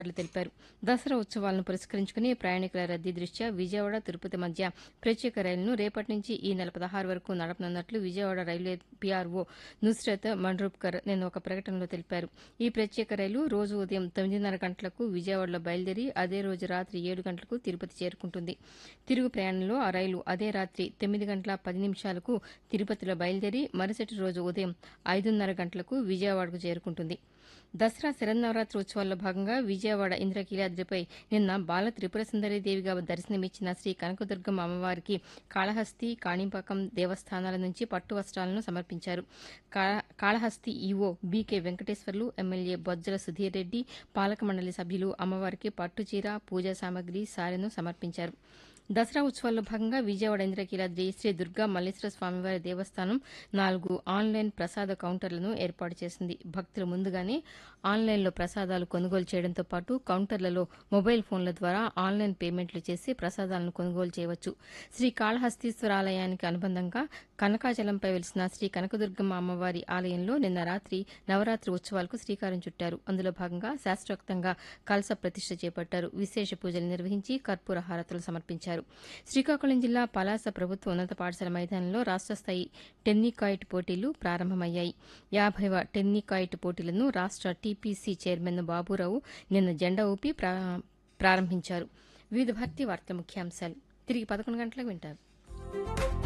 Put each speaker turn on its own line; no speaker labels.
అధికారులు తెలిపారు దసరా ఉత్సవాలను పురస్కరించుకుని ప్రయాణికుల రద్దీ దృష్ట్యా విజయవాడ తిరుపతి మధ్య ప్రత్యేక రైలును రేపటి నుంచి ఈ నెల పదహారు వరకు నడపనున్నట్లు విజయవాడ రైల్వే పీఆర్ఓ నుస్రత్ మండ్రూప్కర్ నిన్న ఒక ప్రకటనలో తెలిపారు ఈ ప్రత్యేక రైలు రోజు ఉదయం తొమ్మిదిన్నర గంటలకు విజయవాడలో బయలుదేరి అదే రోజు రాత్రి ఏడు గంటలకు తిరుపతి చేరుకుంటుంది తిరుగు ప్రయాణంలో ఆ రైలు అదే రాత్రి తొమ్మిది గంటల పది నిమిషాలకు తిరుపతిలో బయలుదేరి మరుసటి రోజు ఉదయం ఐదున్నర గంటలకు విజయవాడకు చేరుకుంటుంది దసరా శరన్నవరాత్రి ఉత్సవాల్లో భాగంగా విజయవాడ ఇంద్రకీలాద్రిపై నిన్న బాల త్రిపుర దేవిగా దర్శనమిచ్చిన శ్రీ కనకదుర్గమ్మ అమ్మవారికి కాళహస్తి కాణిపాకం దేవస్థానాల నుంచి పట్టు వస్త్రాలను సమర్పించారు కా- Kalahasti EO BK Venkateswarlu MLA Bojjala Sudheer Reddy పాలక మండలి సభ్యులు అమ్మవారికి పట్టు చీర పూజా సామగ్రి సారెను సమర్పించారు దసరా ఉత్సవాల్లో భాగంగా విజయవాడ ఇంద్రకీలాద్రి శ్రీ దుర్గా మల్లేశ్వర స్వామివారి దేవస్థానం నాలుగు ఆన్లైన్ ప్రసాద కౌంటర్లను ఏర్పాటు చేసింది భక్తులు ముందుగానే ఆన్లైన్లో ప్రసాదాలు కొనుగోలు చేయడంతో పాటు కౌంటర్లలో మొబైల్ ఫోన్ల ద్వారా ఆన్లైన్ పేమెంట్లు చేసి ప్రసాదాలను కొనుగోలు చేయవచ్చు శ్రీ కాళహస్తీశ్వర ఆలయానికి అనుబంధంగా కనకాచలంపై వెలిసిన శ్రీ కనకదుర్గమ్మ అమ్మవారి ఆలయంలో నిన్న రాత్రి నవరాత్రి ఉత్సవాలకు శ్రీకారం చుట్టారు అందులో భాగంగా శాస్త్రోక్తంగా కలస ప్రతిష్ఠ చేపట్టారు విశేష పూజలు నిర్వహించి కర్పూర హారతులు సమర్పించారు శ్రీకాకుళం జిల్లా పలాస ప్రభుత్వ ఉన్నత పాఠశాల మైదానంలో రాష్ట్ర స్థాయి టెన్నికాయిట్ పోటీలు ప్రారంభమయ్యాయి యాభైవ టెన్నికాయిట్ పోటీలను రాష్ట్ర టీపీసీ చైర్మన్ బాబురావు నిన్న జెండా ఊపి ప్రా- ప్రారంభించారు వివిధ భర్తీ వార్తల ముఖ్యాంశాలు తిరిగి పదకొండు గంటలకు వింటారు